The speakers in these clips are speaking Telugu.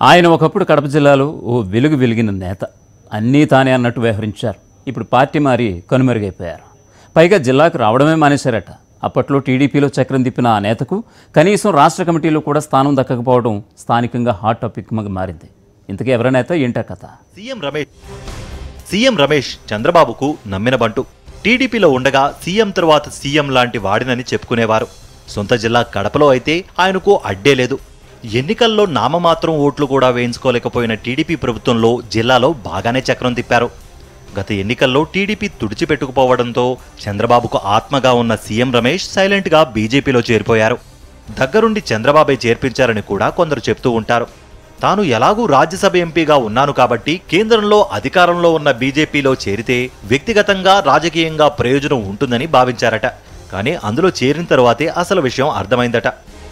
ఆయన ఒకప్పుడు కడప జిల్లాలో ఓ వెలుగు వెలిగిన నేత అన్నీ తానే అన్నట్టు వ్యవహరించారు ఇప్పుడు పార్టీ మారి కనుమరుగైపోయారు పైగా జిల్లాకు రావడమే మానేశారట అప్పట్లో టీడీపీలో చక్రం తిప్పిన ఆ నేతకు కనీసం రాష్ట్ర కమిటీలో కూడా స్థానం దక్కకపోవడం స్థానికంగా హాట్ టాపిక్ మారింది ఇంతకీ ఎవరి నేత ఏంటా కథ సీఎం రమేష్ సీఎం రమేష్ చంద్రబాబుకు నమ్మిన బంటు టీడీపీలో ఉండగా సీఎం తరువాత సీఎం లాంటి వాడినని చెప్పుకునేవారు సొంత జిల్లా కడపలో అయితే ఆయనకు అడ్డే లేదు ఎన్నికల్లో నామమాత్రం ఓట్లు కూడా వేయించుకోలేకపోయిన టీడీపీ ప్రభుత్వంలో జిల్లాలో బాగానే చక్రం తిప్పారు గత ఎన్నికల్లో టీడీపీ తుడిచిపెట్టుకుపోవడంతో చంద్రబాబుకు ఆత్మగా ఉన్న సీఎం రమేష్ సైలెంట్గా బీజేపీలో చేరిపోయారు దగ్గరుండి చంద్రబాబే చేర్పించారని కూడా కొందరు చెప్తూ ఉంటారు తాను ఎలాగూ రాజ్యసభ ఎంపీగా ఉన్నాను కాబట్టి కేంద్రంలో అధికారంలో ఉన్న బీజేపీలో చేరితే వ్యక్తిగతంగా రాజకీయంగా ప్రయోజనం ఉంటుందని భావించారట కానీ అందులో చేరిన తరువాతే అసలు విషయం అర్థమైందట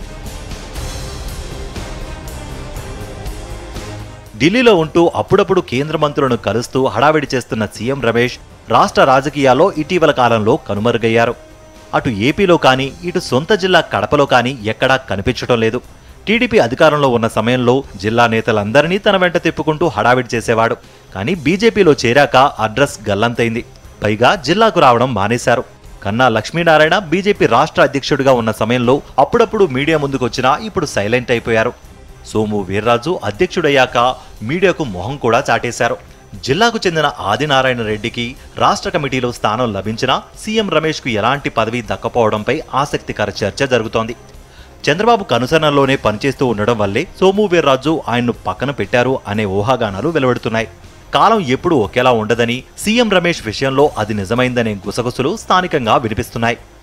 ఢిల్లీలో ఉంటూ అప్పుడప్పుడు కేంద్ర మంత్రులను కలుస్తూ హడావిడి చేస్తున్న సీఎం రమేష్ రాష్ట్ర రాజకీయాల్లో ఇటీవల కాలంలో కనుమరుగయ్యారు అటు ఏపీలో కానీ ఇటు సొంత జిల్లా కడపలో కానీ ఎక్కడా కనిపించడం లేదు టీడీపీ అధికారంలో ఉన్న సమయంలో జిల్లా నేతలందరినీ తన వెంట తిప్పుకుంటూ హడావిడి చేసేవాడు కానీ బీజేపీలో చేరాక అడ్రస్ గల్లంతైంది పైగా జిల్లాకు రావడం మానేశారు కన్నా లక్ష్మీనారాయణ బీజేపీ రాష్ట్ర అధ్యక్షుడిగా ఉన్న సమయంలో అప్పుడప్పుడు మీడియా ముందుకొచ్చినా ఇప్పుడు సైలెంట్ అయిపోయారు సోము వీర్రాజు అధ్యక్షుడయ్యాక మీడియాకు మొహం కూడా చాటేశారు జిల్లాకు చెందిన ఆదినారాయణ రెడ్డికి రాష్ట్ర కమిటీలో స్థానం లభించినా సీఎం రమేష్కు ఎలాంటి పదవి దక్కపోవడంపై ఆసక్తికర చర్చ జరుగుతోంది చంద్రబాబు కనుసరణలోనే పనిచేస్తూ ఉండడం వల్లే సోము వీర్రాజు ఆయన్ను పక్కన పెట్టారు అనే ఊహాగానాలు వెలువడుతున్నాయి కాలం ఎప్పుడూ ఒకేలా ఉండదని సీఎం రమేష్ విషయంలో అది నిజమైందనే గుసగుసలు స్థానికంగా వినిపిస్తున్నాయి